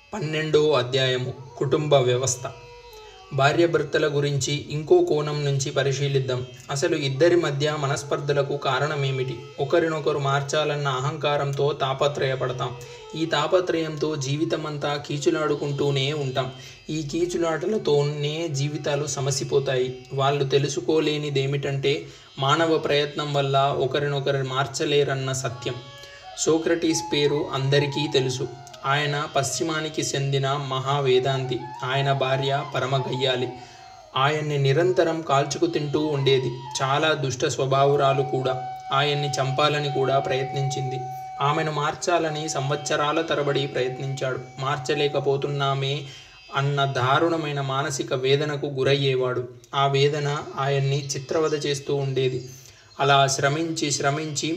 పన్నెండో అధ్యాయము కుటుంబ వ్యవస్థ భార్యాభర్తల గురించి ఇంకో కోణం నుంచి పరిశీలిద్దాం అసలు ఇద్దరి మధ్య మనస్పర్ధలకు కారణమేమిటి ఒకరినొకరు మార్చాలన్న అహంకారంతో తాపత్రయపడతాం ఈ తాపత్రయంతో జీవితమంతా కీచులాడుకుంటూనే ఉంటాం ఈ కీచులాటలతోనే జీవితాలు సమసిపోతాయి వాళ్ళు తెలుసుకోలేనిదేమిటంటే మానవ ప్రయత్నం వల్ల ఒకరినొకరు మార్చలేరన్న సత్యం సోక్రటీస్ పేరు అందరికీ తెలుసు ఆయన పశ్చిమానికి చెందిన మహావేదాంతి ఆయన భార్య పరమగయ్యాలి ఆయన్ని నిరంతరం కాల్చుకు తింటూ ఉండేది చాలా దుష్ట స్వభావురాలు కూడా ఆయన్ని చంపాలని కూడా ప్రయత్నించింది ఆమెను మార్చాలని సంవత్సరాల తరబడి ప్రయత్నించాడు మార్చలేకపోతున్నామే అన్న దారుణమైన మానసిక వేదనకు గురయ్యేవాడు ఆ వేదన ఆయన్ని చిత్రవద చేస్తూ ఉండేది అలా శ్రమించి శ్రమించి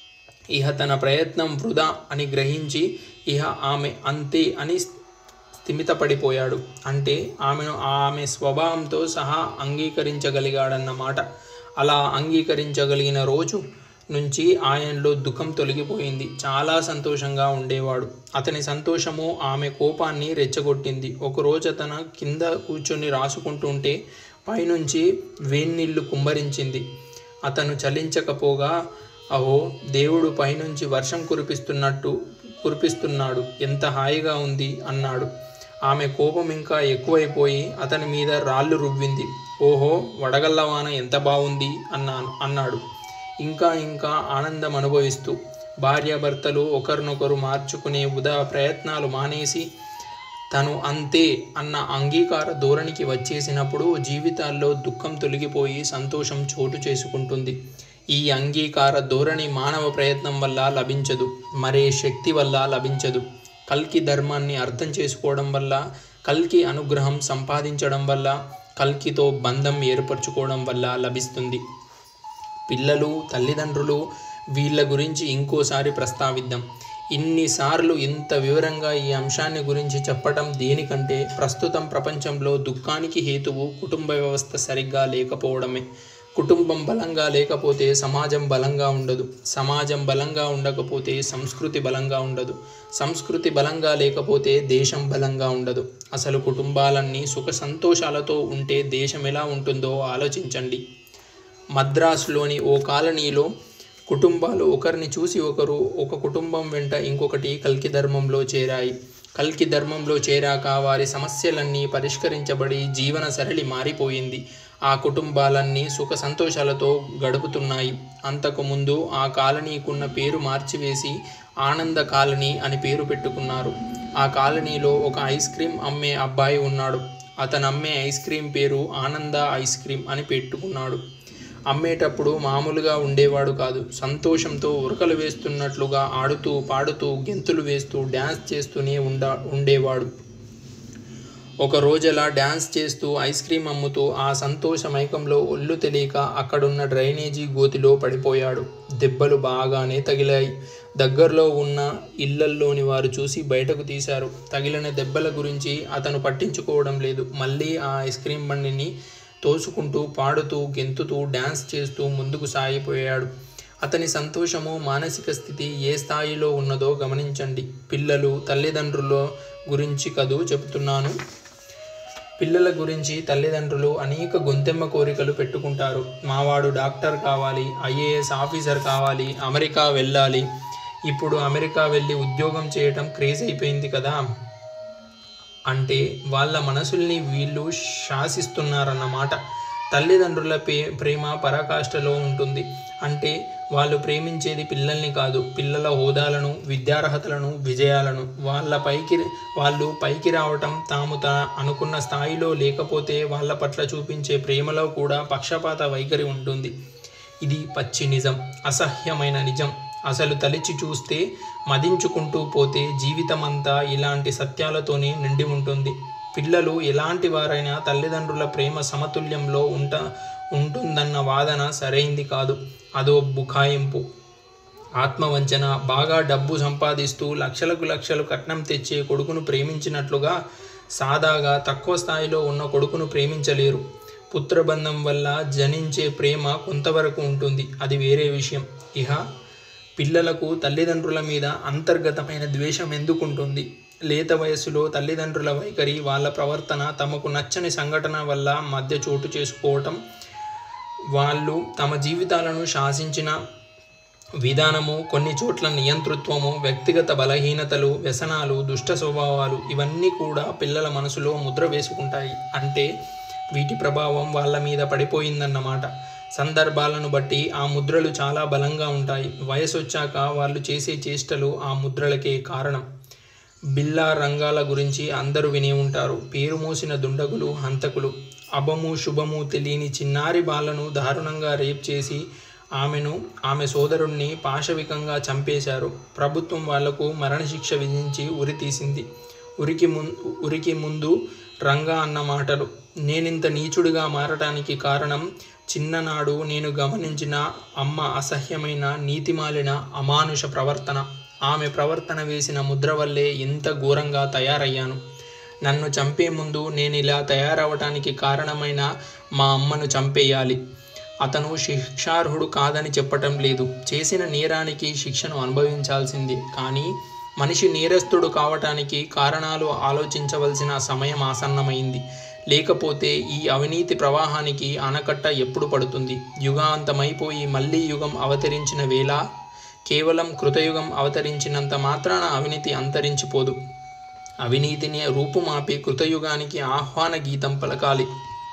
ఇహ తన ప్రయత్నం వృధా అని గ్రహించి ఇహ ఆమె అంతే అని స్థిమితపడిపోయాడు అంటే ఆమెను ఆమె స్వభావంతో సహా అంగీకరించగలిగాడన్నమాట అలా అంగీకరించగలిగిన రోజు నుంచి ఆయనలో దుఃఖం తొలగిపోయింది చాలా సంతోషంగా ఉండేవాడు అతని సంతోషము ఆమె కోపాన్ని రెచ్చగొట్టింది ఒకరోజు అతను కింద కూర్చొని రాసుకుంటుంటే పైనుంచి వేన్నీళ్లు కుమ్మరించింది అతను చలించకపోగా అహో దేవుడు పైనుంచి వర్షం కురిపిస్తున్నట్టు కురిపిస్తున్నాడు ఎంత హాయిగా ఉంది అన్నాడు ఆమె కోపం ఇంకా ఎక్కువైపోయి అతని మీద రాళ్ళు రువ్వింది ఓహో వడగల్లవాన ఎంత బాగుంది అన్నాను అన్నాడు ఇంకా ఇంకా ఆనందం అనుభవిస్తూ భార్యాభర్తలు ఒకరినొకరు మార్చుకునే ఉదా ప్రయత్నాలు మానేసి తను అంతే అన్న అంగీకార ధోరణికి వచ్చేసినప్పుడు జీవితాల్లో దుఃఖం తొలగిపోయి సంతోషం చోటు చేసుకుంటుంది ఈ అంగీకార ధోరణి మానవ ప్రయత్నం వల్ల లభించదు మరే శక్తి వల్ల లభించదు కల్కి ధర్మాన్ని అర్థం చేసుకోవడం వల్ల కల్కి అనుగ్రహం సంపాదించడం వల్ల కల్కితో బంధం ఏర్పరచుకోవడం వల్ల లభిస్తుంది పిల్లలు తల్లిదండ్రులు వీళ్ళ గురించి ఇంకోసారి ప్రస్తావిద్దాం ఇన్నిసార్లు ఇంత వివరంగా ఈ అంశాన్ని గురించి చెప్పటం దేనికంటే ప్రస్తుతం ప్రపంచంలో దుఃఖానికి హేతువు కుటుంబ వ్యవస్థ సరిగ్గా లేకపోవడమే కుటుంబం బలంగా లేకపోతే సమాజం బలంగా ఉండదు సమాజం బలంగా ఉండకపోతే సంస్కృతి బలంగా ఉండదు సంస్కృతి బలంగా లేకపోతే దేశం బలంగా ఉండదు అసలు కుటుంబాలన్నీ సుఖ సంతోషాలతో ఉంటే దేశం ఎలా ఉంటుందో ఆలోచించండి మద్రాసులోని ఓ కాలనీలో కుటుంబాలు ఒకరిని చూసి ఒకరు ఒక కుటుంబం వెంట ఇంకొకటి కల్కి ధర్మంలో చేరాయి కల్కి ధర్మంలో చేరాక వారి సమస్యలన్నీ పరిష్కరించబడి జీవన సరళి మారిపోయింది ఆ కుటుంబాలన్నీ సుఖ సంతోషాలతో గడుపుతున్నాయి అంతకుముందు ఆ కాలనీకున్న పేరు మార్చివేసి ఆనంద కాలనీ అని పేరు పెట్టుకున్నారు ఆ కాలనీలో ఒక ఐస్ క్రీమ్ అమ్మే అబ్బాయి ఉన్నాడు అతను అమ్మే ఐస్ క్రీమ్ పేరు ఆనంద ఐస్ క్రీమ్ అని పెట్టుకున్నాడు అమ్మేటప్పుడు మామూలుగా ఉండేవాడు కాదు సంతోషంతో ఉరకలు వేస్తున్నట్లుగా ఆడుతూ పాడుతూ గెంతులు వేస్తూ డ్యాన్స్ చేస్తూనే ఉండా ఉండేవాడు ఒక రోజలా డ్యాన్స్ చేస్తూ ఐస్ క్రీమ్ అమ్ముతూ ఆ సంతోష మైకంలో ఒళ్ళు తెలియక అక్కడున్న డ్రైనేజీ గోతిలో పడిపోయాడు దెబ్బలు బాగానే తగిలాయి దగ్గరలో ఉన్న ఇళ్లల్లోని వారు చూసి బయటకు తీశారు తగిలిన దెబ్బల గురించి అతను పట్టించుకోవడం లేదు మళ్ళీ ఆ ఐస్ క్రీమ్ బండిని తోసుకుంటూ పాడుతూ గెంతుతూ డ్యాన్స్ చేస్తూ ముందుకు సాగిపోయాడు అతని సంతోషము మానసిక స్థితి ఏ స్థాయిలో ఉన్నదో గమనించండి పిల్లలు తల్లిదండ్రుల గురించి కదూ చెబుతున్నాను పిల్లల గురించి తల్లిదండ్రులు అనేక గొంతెమ్మ కోరికలు పెట్టుకుంటారు మావాడు డాక్టర్ కావాలి ఐఏఎస్ ఆఫీసర్ కావాలి అమెరికా వెళ్ళాలి ఇప్పుడు అమెరికా వెళ్ళి ఉద్యోగం చేయటం క్రేజ్ అయిపోయింది కదా అంటే వాళ్ళ మనసుల్ని వీళ్ళు శాసిస్తున్నారన్నమాట తల్లిదండ్రుల పే ప్రేమ పరాకాష్ఠలో ఉంటుంది అంటే వాళ్ళు ప్రేమించేది పిల్లల్ని కాదు పిల్లల హోదాలను విద్యార్హతలను విజయాలను వాళ్ళ పైకి వాళ్ళు పైకి రావటం తాము తా అనుకున్న స్థాయిలో లేకపోతే వాళ్ళ పట్ల చూపించే ప్రేమలో కూడా పక్షపాత వైఖరి ఉంటుంది ఇది పచ్చి నిజం అసహ్యమైన నిజం అసలు తలిచి చూస్తే మదించుకుంటూ పోతే జీవితమంతా ఇలాంటి సత్యాలతోనే నిండి ఉంటుంది పిల్లలు ఎలాంటి వారైనా తల్లిదండ్రుల ప్రేమ సమతుల్యంలో ఉంట ఉంటుందన్న వాదన సరైంది కాదు అదో బుకాయింపు ఆత్మవంచన బాగా డబ్బు సంపాదిస్తూ లక్షలకు లక్షలు కట్నం తెచ్చే కొడుకును ప్రేమించినట్లుగా సాదాగా తక్కువ స్థాయిలో ఉన్న కొడుకును ప్రేమించలేరు పుత్రబంధం వల్ల జనించే ప్రేమ కొంతవరకు ఉంటుంది అది వేరే విషయం ఇహ పిల్లలకు తల్లిదండ్రుల మీద అంతర్గతమైన ద్వేషం ఎందుకుంటుంది లేత వయస్సులో తల్లిదండ్రుల వైఖరి వాళ్ళ ప్రవర్తన తమకు నచ్చని సంఘటన వల్ల మధ్య చోటు చేసుకోవటం వాళ్ళు తమ జీవితాలను శాసించిన విధానము కొన్ని చోట్ల నియంతృత్వము వ్యక్తిగత బలహీనతలు వ్యసనాలు దుష్ట స్వభావాలు ఇవన్నీ కూడా పిల్లల మనసులో ముద్ర వేసుకుంటాయి అంటే వీటి ప్రభావం వాళ్ళ మీద పడిపోయిందన్నమాట సందర్భాలను బట్టి ఆ ముద్రలు చాలా బలంగా ఉంటాయి వయసు వచ్చాక వాళ్ళు చేసే చేష్టలు ఆ ముద్రలకే కారణం బిల్లా రంగాల గురించి అందరూ విని ఉంటారు పేరు మోసిన దుండగులు హంతకులు అభము శుభము తెలియని చిన్నారి బాలను దారుణంగా రేప్ చేసి ఆమెను ఆమె సోదరుణ్ణి పాశవికంగా చంపేశారు ప్రభుత్వం వాళ్లకు మరణశిక్ష విధించి ఉరి తీసింది ఉరికి ముం ఉరికి ముందు రంగా అన్న మాటలు నేనింత నీచుడిగా మారటానికి కారణం చిన్ననాడు నేను గమనించిన అమ్మ అసహ్యమైన నీతిమాలిన అమానుష ప్రవర్తన ఆమె ప్రవర్తన వేసిన ముద్ర వల్లే ఇంత ఘోరంగా తయారయ్యాను నన్ను చంపే ముందు నేను ఇలా తయారవటానికి కారణమైన మా అమ్మను చంపేయాలి అతను శిక్షార్హుడు కాదని చెప్పటం లేదు చేసిన నేరానికి శిక్షను అనుభవించాల్సిందే కానీ మనిషి నేరస్తుడు కావటానికి కారణాలు ఆలోచించవలసిన సమయం ఆసన్నమైంది లేకపోతే ఈ అవినీతి ప్రవాహానికి ఆనకట్ట ఎప్పుడు పడుతుంది యుగాంతమైపోయి మళ్ళీ యుగం అవతరించిన వేళ కేవలం కృతయుగం అవతరించినంత మాత్రాన అవినీతి అంతరించిపోదు అవినీతిని రూపుమాపి కృతయుగానికి ఆహ్వాన గీతం పలకాలి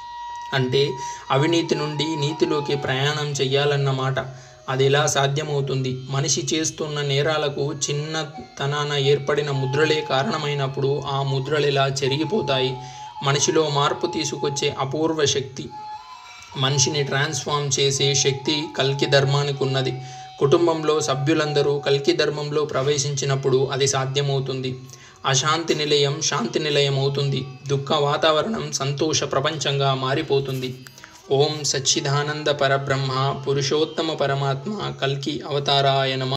అంటే అవినీతి నుండి నీతిలోకి ప్రయాణం చెయ్యాలన్నమాట అది ఎలా సాధ్యమవుతుంది మనిషి చేస్తున్న నేరాలకు చిన్నతనాన ఏర్పడిన ముద్రలే కారణమైనప్పుడు ఆ ముద్రలు ఎలా చెరిగిపోతాయి మనిషిలో మార్పు తీసుకొచ్చే అపూర్వ శక్తి మనిషిని ట్రాన్స్ఫార్మ్ చేసే శక్తి కల్కి ధర్మానికి ఉన్నది కుటుంబంలో సభ్యులందరూ కల్కి ధర్మంలో ప్రవేశించినప్పుడు అది సాధ్యమవుతుంది అశాంతి నిలయం శాంతి నిలయం అవుతుంది దుఃఖ వాతావరణం సంతోష ప్రపంచంగా మారిపోతుంది ఓం సచ్చిదానంద పరబ్రహ్మ పురుషోత్తమ పరమాత్మ కల్కి అవతారాయ నమ